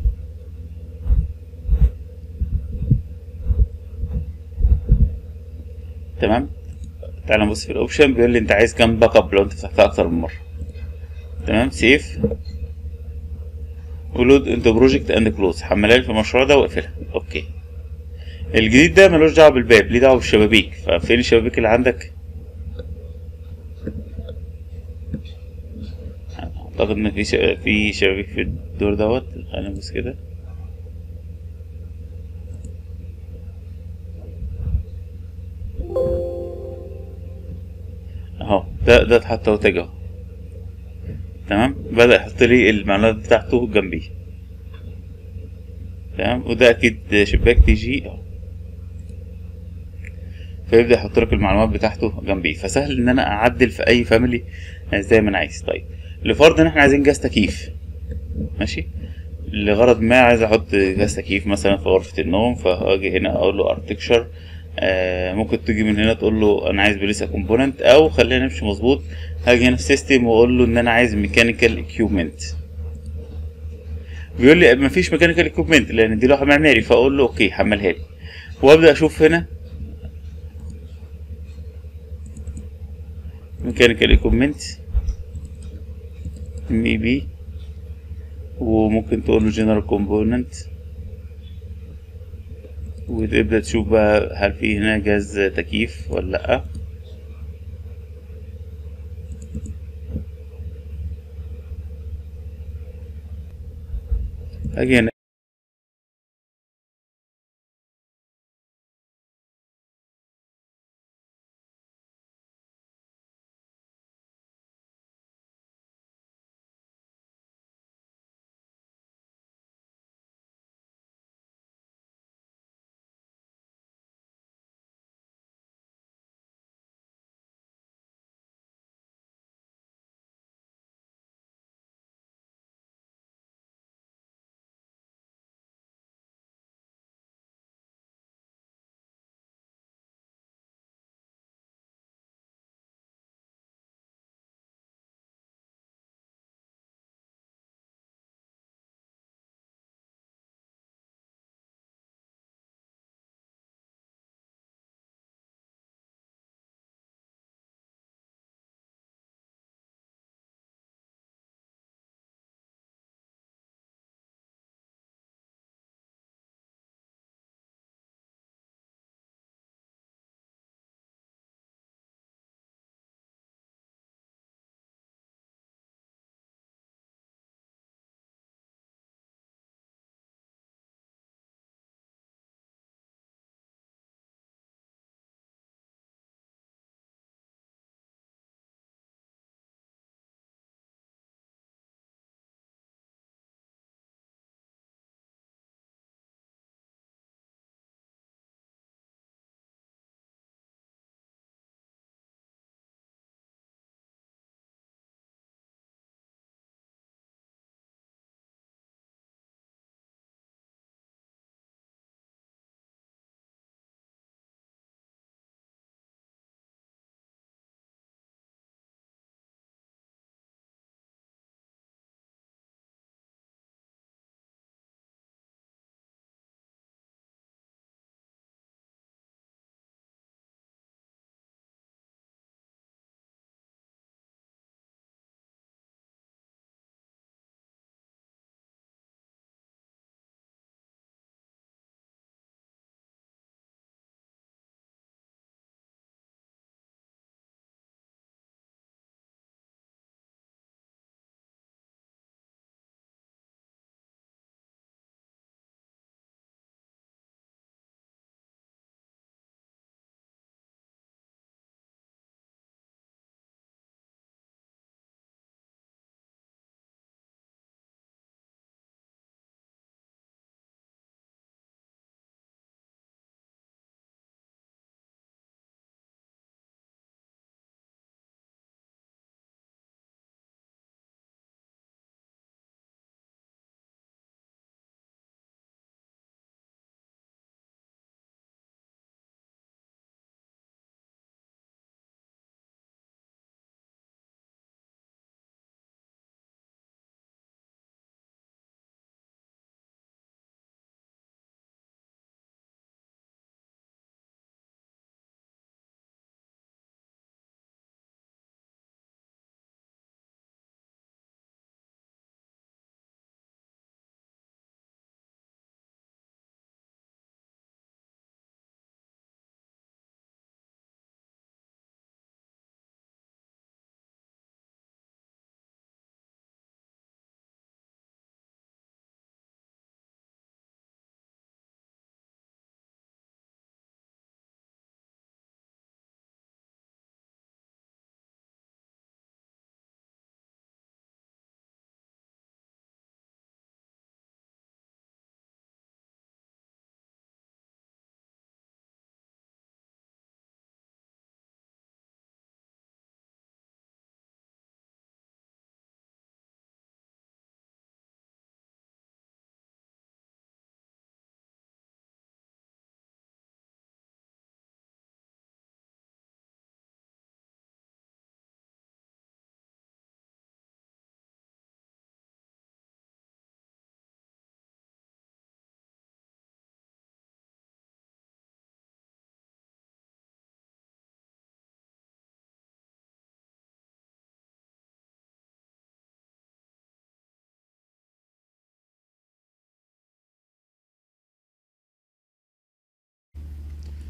تمام تعال نبص في الاوبشن بيقول لي انت عايز كام باك اب لو انت فتحتها اكتر من مره تمام سيف ولود انت بروجكت اند كلوز حملها لي في المشروع ده واقفلها اوكي الجديد ده ملوش دعوه بالباب ليه دعوه بالشبابيك ففين الشبابيك اللي عندك اعتقد ان في ش- في شبابيك في الدور دوت خلينا نبص كده اهو ده ده اتحط اهو تاج اهو تمام بدأ يحط لي المعلومات بتاعته جنبي تمام وده اكيد شباك تي جي اهو فيبدأ يحط لك المعلومات بتاعته جنبي فسهل ان انا اعدل في اي فاميلي زي ما انا عايز طيب لفرض ان احنا عايزين جهاز تكييف ماشي لغرض ما عايز احط جهاز تكييف مثلا في غرفة النوم فاجي هنا اقول له ارتكشر آه ممكن تيجي من هنا تقول له انا عايز بليسا كومبوننت او خلينا نمشي مظبوط هاجي هنا في سيستم واقول له ان انا عايز ميكانيكال اكيوبمنت بيقول لي مفيش ميكانيكال اكيوبمنت لان دي لوحه معماري فاقول له اوكي حملها لي وابدا اشوف هنا ميكانيكال اكيوبمنت ام اي بي وممكن تقول له جنرال كومبوننت وتبدا تشوف بقى هل في هنا جهاز تكييف ولا لا اجي هنا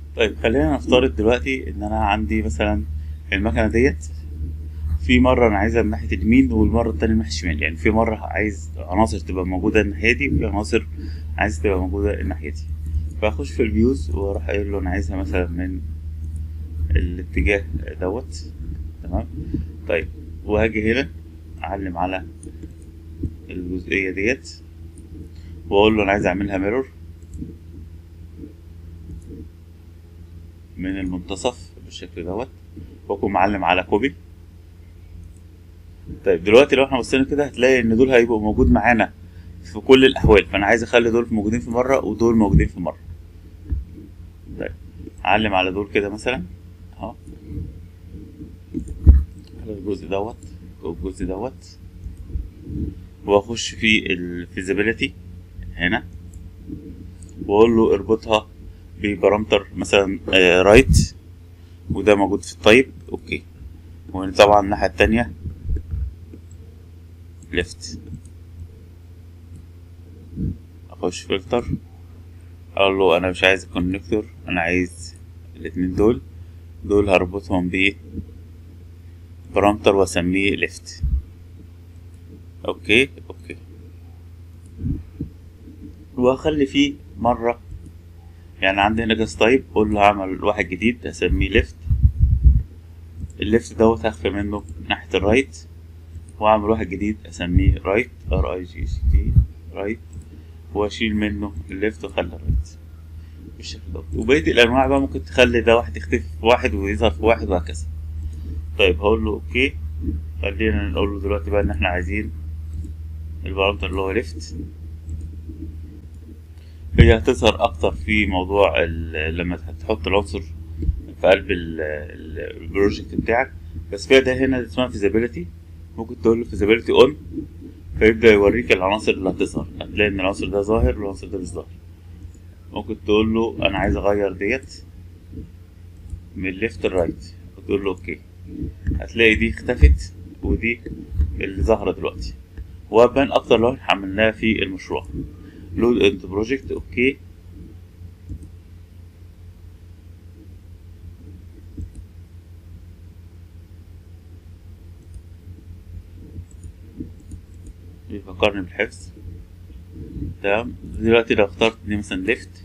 طيب خلينا نفترض دلوقتي ان انا عندي مثلا المكنه ديت في مرة أنا عايزها من ناحية اليمين والمرة التانية من ناحية الشمال يعني في مرة عايز عناصر تبقى موجودة الناحية دي وفي عناصر عايز تبقى موجودة الناحية دي فأخش في الفيوز وأروح قايل له أنا عايزها مثلا من الاتجاه دوت تمام طيب وهاجي هنا أعلم على الجزئية ديت وأقول له أنا عايز أعملها ميرور من المنتصف بالشكل دوت وأكون معلم على كوبي طيب دلوقتي لو احنا بصينا كده هتلاقي ان دول هيبقوا موجود معانا في كل الاحوال فانا عايز اخلي دول موجودين في مره ودول موجودين في مره طيب اعلم على دول كده مثلا اهو على الجزء دوت والجزء دوت واخش في الفيزيبيليتي هنا واقول له اربطها ببارامتر مثلا آه رايت وده موجود في الطيب اوكي وطبعا الناحيه التانية ليفت اخش فلتر اقول له انا مش عايز الكونكتور انا عايز الاتنين دول دول هربطهم ب بارامتر واسميه ليفت اوكي اوكي واخلي فيه مرة يعني عندي هنا جاز تايب اقول له هعمل واحد جديد اسميه ليفت الليفت دوت هخفي منه ناحية الرايت واعمل واحد جديد اسميه رايت ار اي جي سي تي رايت واشيل منه الليفت واخلي الرايت بالشكل ده وبقية الانواع بقى ممكن تخلي ده واحد يختفي في واحد ويظهر في واحد وهكذا طيب هقول له اوكي خلينا نقول له دلوقتي بقى ان احنا عايزين البارامتر اللي هو ليفت هي هتظهر اكتر في موضوع لما تحط العنصر في قلب البروجكت بتاعك بس فيها ده هنا اسمها فيزابيلتي ممكن تقول له فيزابيلتي اون فيبدا يوريك العناصر اللي هتظهر هتلاقي ان العنصر ده ظاهر والعنصر ده مش ظاهر ممكن تقول له انا عايز اغير ديت من ليفت لرايت وتقول له اوكي هتلاقي دي اختفت ودي اللي ظاهره دلوقتي وهتبان اكتر لو احنا حملناها في المشروع لود انت بروجكت اوكي بيفكرني بالحفظ تمام دلوقتي لو اخترت دي مثلا ليفت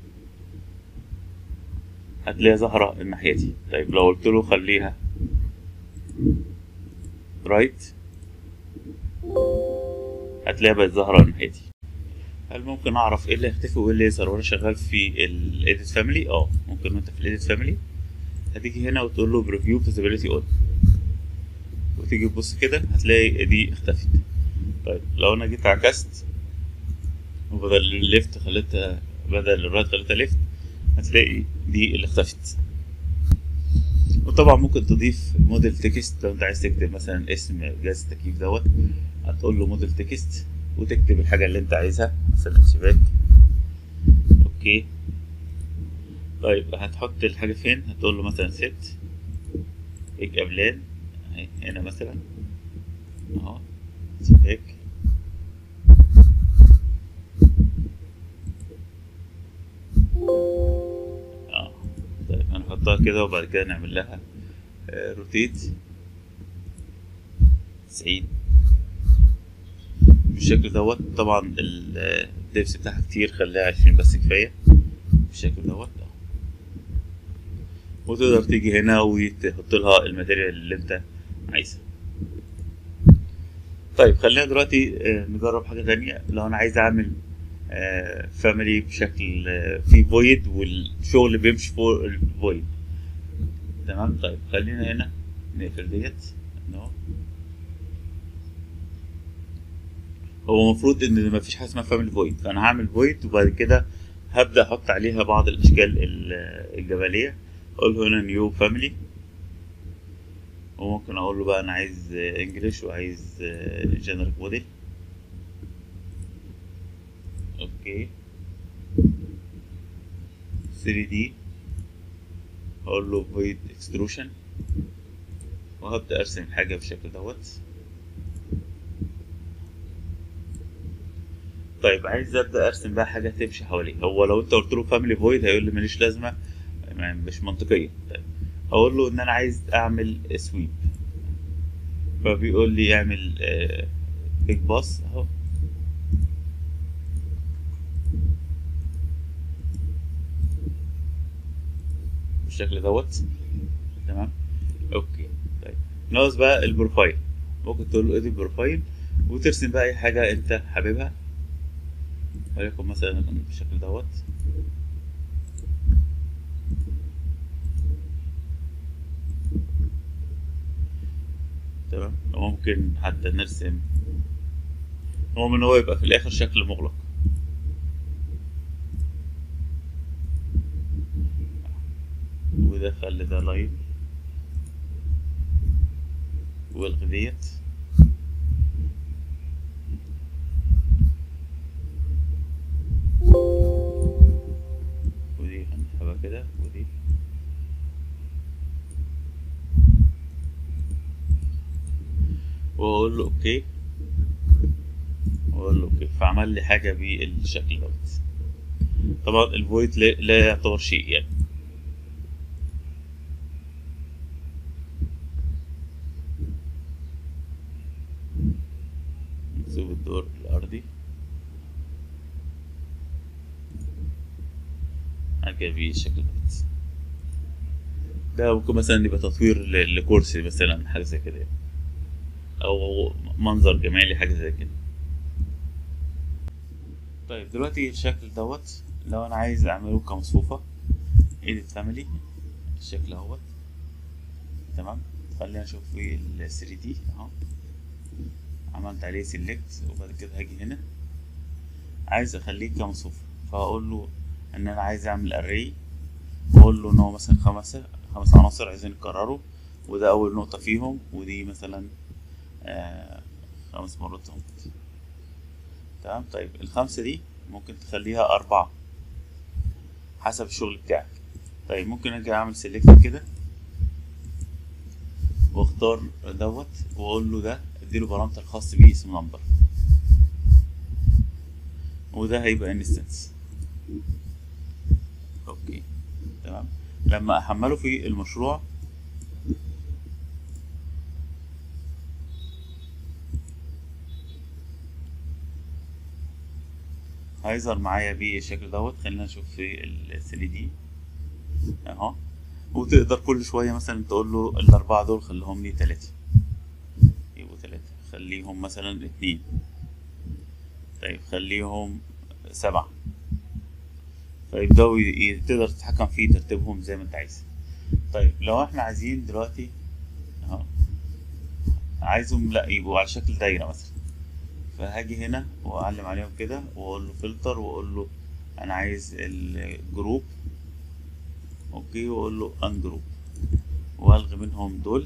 هتلاقيها ظاهرة الناحية دي طيب لو قلت له خليها رايت هتلاقيها بقت ظاهرة الناحية دي هل ممكن اعرف ايه اللي هيختفي وايه اللي يظهر وانا شغال في الايديت فاميلي اه ممكن وانت في الايديت فاميلي هتيجي هنا وتقول له بريفيو فيزيبيليتي اون وتيجي تبص كده هتلاقي دي اختفت طيب لو انا جيت عكست وبدل الليفت خليتها بدل الرايت خليتها ليفت هتلاقي دي اللي اختفت وطبعا ممكن تضيف موديل تكست لو انت عايز تكتب مثلا اسم جهاز التكييف دوت هتقول له موديل تكست وتكتب الحاجة اللي انت عايزها مثلا شباك اوكي طيب هتحط الحاجة فين هتقول له مثلا ست ايك قبلان اهي هنا مثلا اهو شباك اه طيب هنحطها كده وبعد كده نعمل لها آه روتيت تسعين بالشكل دوت طبعا الدبس بتاعها كتير خليها عشرين بس كفاية بالشكل دوت وتقدر تيجي هنا وتحط لها الماتيريال اللي انت عايزها طيب خلينا دلوقتي نجرب حاجة تانية لو انا عايز اعمل فاميلي بشكل في فويد والشغل بيمشي فوق الفويد تمام طيب خلينا هنا نقفل ديت نو هو المفروض ان مفيش حاجه اسمها فاميلي فويد فانا هعمل فويد وبعد كده هبدا احط عليها بعض الاشكال الجبليه اقول له هنا نيو فاميلي وممكن اقول له بقى انا عايز انجلش وعايز جنرال موديل اوكي 3 دي اقول له فويد اكستروشن وهبدا ارسم حاجه بالشكل دوت طيب عايز ابدا ارسم بقى حاجه تمشي حواليه هو لو انت قلت له فاميلي فويد هيقول لي ماليش لازمه يعني مش منطقية طيب اقول له ان انا عايز اعمل سويب فبيقول لي اعمل بيج باص اهو بالشكل دوت تمام اوكي طيب ناقص بقى البروفايل ممكن تقول له ادي بروفايل وترسم بقى اي حاجه انت حاببها وليكن مثلا بالشكل دوت تمام ممكن حتى نرسم المهم ان هو يبقى في الاخر شكل مغلق وده خلي ده لاين والغي ديت ودي هنسحبها كده ودي واقول له اوكي واقول له اوكي فعمل لي حاجه بالشكل دوت طبعا الفويد لا, لا يعتبر شيء يعني نشوف الدور الارضي حاجه بالشكل دوت ده ممكن مثلا يبقى تطوير ل- لكرسي مثلا حاجه زي كده يعني. او منظر جمالي حاجه زي كده طيب دلوقتي الشكل دوت لو انا عايز اعمله كمصفوفه edit family الشكل اهوت تمام خلينا نشوف في ال 3 دي اهو عملت عليه select وبعد كده هاجي هنا عايز اخليه كمصفوفه فهقول له ان انا عايز اعمل array واقول له ان هو مثلا خمسة خمس عناصر عايزين يكرروا وده اول نقطة فيهم ودي مثلا آه خمس مرات اهو تمام طيب الخمسة دي ممكن تخليها أربعة حسب الشغل بتاعك طيب ممكن أجي أعمل سيلكت كده واختار دوت وأقول له ده اديله بارامتر خاص بيه اسم نمبر وده هيبقى انستنس اوكي تمام لما احمله في المشروع هيظهر معايا بالشكل دوت خلينا نشوف في ال 3 دي اهو وتقدر كل شوية مثلا تقول له الأربعة دول خليهم لي تلاتة يبقوا تلاتة خليهم مثلا اتنين طيب خليهم سبعة فيبدأوا ي- ي- تقدر تتحكم في ترتيبهم زي ما انت عايز طيب لو احنا عايزين دلوقتي اهو عايزهم لا يبقوا على شكل دايرة مثلا فهاجي هنا واعلم عليهم كده واقول له فلتر واقول له انا عايز الجروب اوكي واقول له ان جروب والغي منهم دول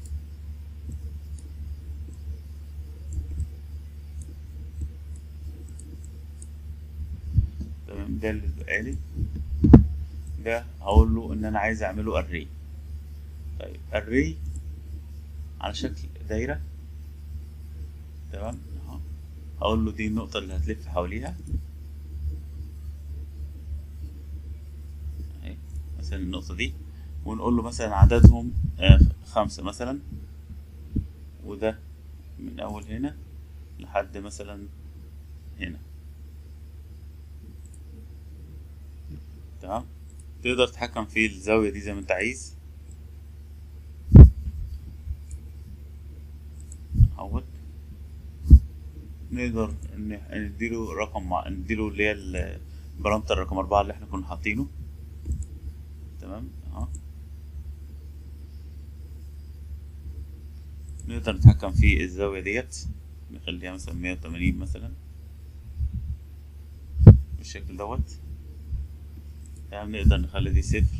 تمام ده اللي بقالي ده هقول له ان انا عايز اعمله array طيب array على شكل دايرة تمام اهو هقول له دي النقطة اللي هتلف حواليها اهي مثلا النقطة دي ونقول له مثلا عددهم آه، خمسة مثلا وده من أول هنا لحد مثلا هنا تمام تقدر تتحكم في الزاوية دي زي ما انت عايز اهوت نقدر ن- نديله رقم مع... نديله اللي هي البارامتر رقم أربعة اللي احنا كنا حاطينه تمام اهو نقدر نتحكم في الزاوية ديت نخليها مثلا مية وتمانين مثلا بالشكل دوت تمام نقدر نخلي دي صفر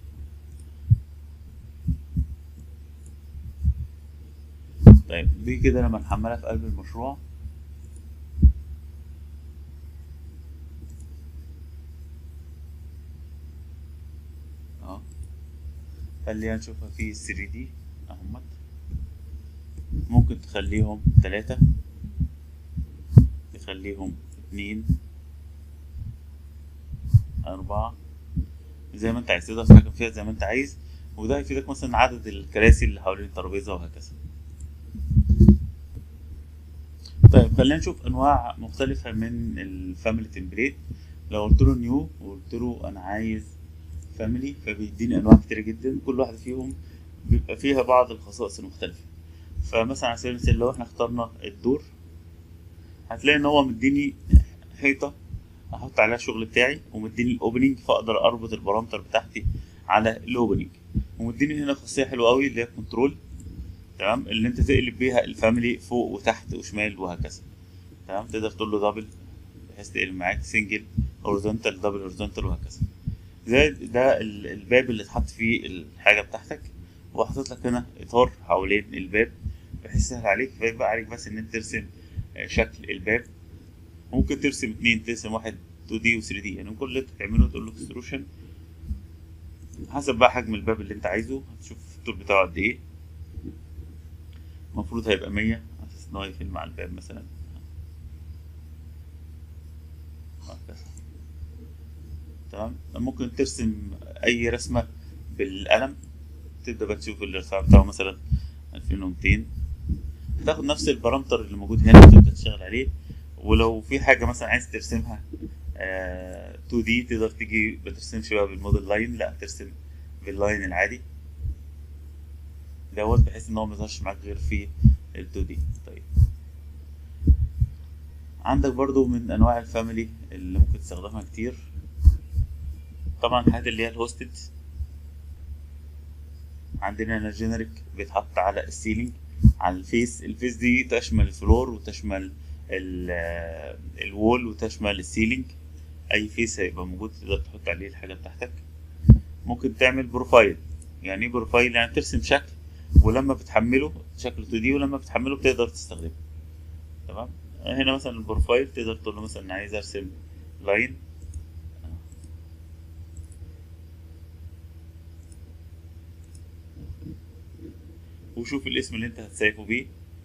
طيب دي كده لما نحملها في قلب المشروع اه خلينا نشوفها في 3 دي اهمت ممكن تخليهم تلاتة تخليهم اتنين أربعة زي ما انت عايز تقدر تتحكم فيها زي ما انت عايز وده هيفيدك مثلا عدد الكراسي اللي حوالين الترابيزه وهكذا طيب خلينا نشوف انواع مختلفه من الفاميلي تمبليت لو قلت له نيو وقلت له انا عايز فاميلي فبيديني انواع كتير جدا كل واحده فيهم بيبقى فيها بعض الخصائص المختلفه فمثلا على سبيل المثال لو احنا اخترنا الدور هتلاقي ان هو مديني حيطه احط عليها الشغل بتاعي ومديني الاوبننج فاقدر اربط البارامتر بتاعتي على الاوبننج ومديني هنا خاصيه حلوه قوي اللي هي كنترول تمام اللي انت تقلب بيها الفاميلي فوق وتحت وشمال وهكذا تمام تقدر تقول له دبل بحيث تقلب معاك سنجل هوريزونتال دبل هوريزونتال وهكذا زي ده ال- الباب اللي اتحط فيه الحاجه بتاعتك وحاطط لك هنا اطار حوالين الباب بحيث يسهل عليك فيبقى عليك بس ان انت ترسم آه، شكل الباب ممكن ترسم اتنين ترسم واحد 2 دي و 3 دي يعني كل اللي انت تعمله تقول له اكستروشن حسب بقى حجم الباب اللي انت عايزه هتشوف الطول بتاعه قد ايه المفروض هيبقى 100 على اساس ان هو يقفل مع الباب مثلا وهكذا. تمام ممكن ترسم اي رسمه بالقلم تبدا بقى تشوف الارتفاع بتاعه مثلا 2200 تاخد نفس البارامتر اللي موجود هنا تبدا تشتغل عليه ولو في حاجه مثلا عايز ترسمها آه 2 دي تقدر تيجي ما ترسمش بقى بالموديل لاين لا ترسم باللاين العادي دوت بحيث ان هو ما يظهرش معاك غير في ال 2 دي طيب عندك برضو من انواع الفاميلي اللي ممكن تستخدمها كتير طبعا الحاجات اللي هي الهوستد عندنا هنا جينيريك بيتحط على السيلينج على الفيس الفيس دي تشمل الفلور وتشمل ال- الوول وتشمل السيلينج اي فيس هيبقى موجود تقدر تحط عليه الحاجه بتاعتك ممكن تعمل بروفايل يعني ايه بروفايل يعني ترسم شكل ولما بتحمله شكل 2 دي ولما بتحمله بتقدر تستخدمه تمام هنا مثلا البروفايل تقدر تقول له مثلا انا عايز ارسم لاين وشوف الاسم اللي انت هتسيفه بيه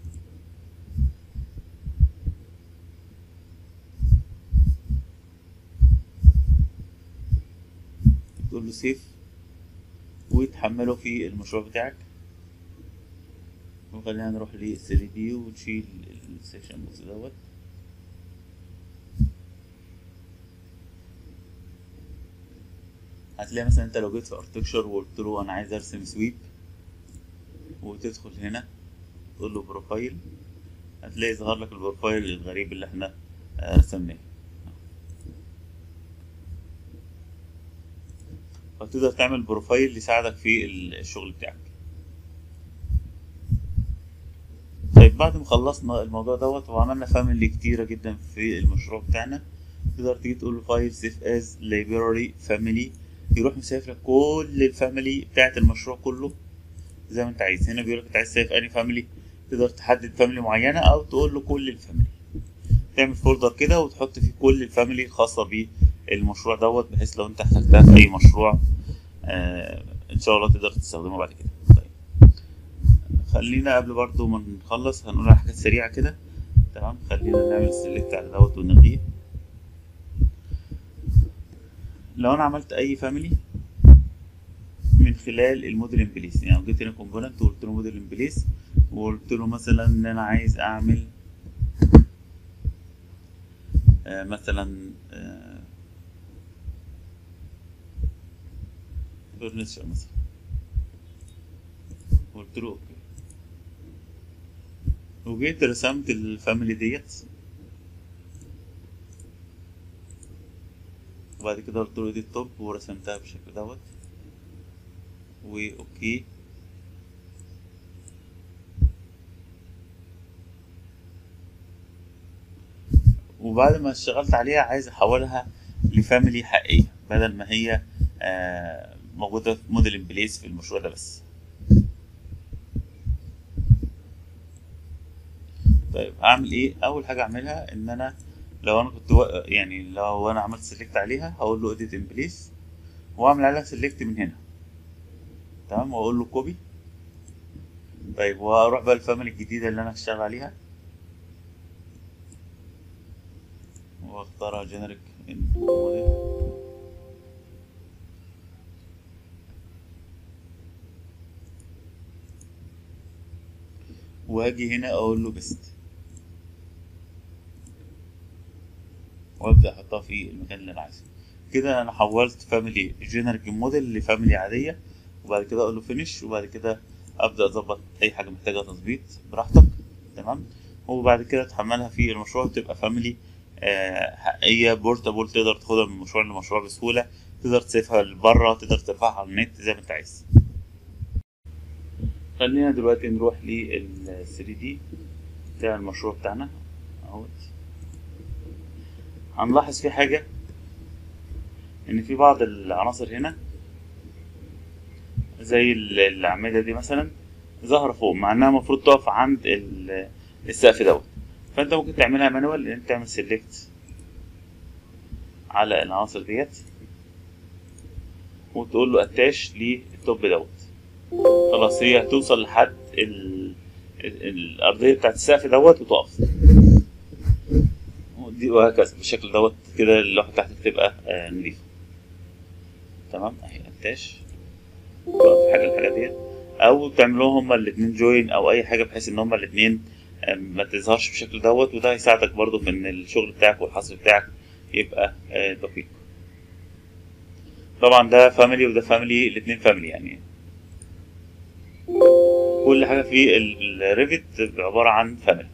تقول له سيف وتحمله في المشروع بتاعك وخلينا نروح ل 3 دي ونشيل السيكشن بوكس دوت هتلاقي مثلا انت لو جيت في ارتكشر وقلت له انا عايز ارسم سويب وتدخل هنا تقول له بروفايل هتلاقي ظهر لك البروفايل الغريب اللي احنا آه، رسمناه فتقدر تعمل بروفايل يساعدك في الشغل بتاعك طيب بعد ما خلصنا الموضوع دوت وعملنا فاميلي كتيرة جدا في المشروع بتاعنا تقدر تيجي تقول له فايل سيف از لايبراري فاميلي يروح مسافر لك كل الفاميلي بتاعت المشروع كله زي ما انت عايز هنا بيقول لك انت عايز تسيف اني فاميلي تقدر تحدد فاميلي معينة او تقول له كل الفاميلي تعمل فولدر كده وتحط فيه كل الفاميلي الخاصة بالمشروع دوت بحيث لو انت احتجتها في اي مشروع آه ان شاء الله تقدر تستخدمه بعد كده طيب خلينا قبل برضو ما نخلص هنقول على حاجات سريعة كده تمام خلينا نعمل سيلكت على دوت ونلغيه لو انا عملت اي فاميلي من خلال الموديل ان بليس يعني لو جيت هنا كومبوننت وقلت له موديل ان بليس وقلت له مثلا ان انا عايز اعمل آه مثلا آه فرنتشر مثلا قلت له اوكي وجيت رسمت الفاميلي ديت وبعد كده قلت له دي التوب ورسمتها بالشكل دوت واوكي وبعد ما اشتغلت عليها عايز احولها لفاميلي حقيقية بدل ما هي آه موجودة في موديل ان بليس في المشروع ده بس طيب هعمل ايه اول حاجة اعملها ان انا لو انا كنت و... يعني لو انا عملت سيلكت عليها هقول له اديت ان بليس واعمل عليها سيلكت من هنا تمام واقول له كوبي طيب واروح بقى الفاميلي الجديدة اللي انا هشتغل عليها واختارها جينيريك ان موديل وهاجي هنا اقول له بيست وابدا احطها في المكان اللي انا عايزه كده انا حولت فاميلي جنرال موديل لفاميلي عاديه وبعد كده اقول له فينيش وبعد كده ابدا اظبط اي حاجه محتاجه تظبيط براحتك تمام وبعد كده تحملها في المشروع تبقى فاميلي آه، حقيقيه بورتابل تقدر تاخدها من مشروع لمشروع بسهوله تقدر تسيفها لبره تقدر ترفعها على النت زي ما انت عايز خلينا دلوقتي نروح لل 3 دي بتاع المشروع بتاعنا اهوت هنلاحظ في حاجة إن في بعض العناصر هنا زي ال- الأعمدة دي مثلا ظاهرة فوق مع إنها المفروض تقف عند ال- السقف دوت فأنت ممكن تعملها مانوال إن أنت تعمل سيلكت على العناصر ديت وتقول له اتاش للتوب دوت خلاص هي هتوصل لحد ال... ال- الأرضية بتاعت السقف دوت وتقف ودي وهكذا بالشكل دوت كده اللوحة بتاعتك تبقى آه، نضيفة تمام اهي اتاش تقف حاجة الحاجات ديت أو تعملوهم هما الاتنين جوين أو أي حاجة بحيث إن هما الاتنين آه، ما تظهرش بالشكل دوت وده هيساعدك برضو في إن الشغل بتاعك والحصر بتاعك يبقى آه، دقيق طبعا ده فاميلي وده فاميلي الاتنين فاميلي يعني كل حاجة في الريفت عبارة عن فاميلي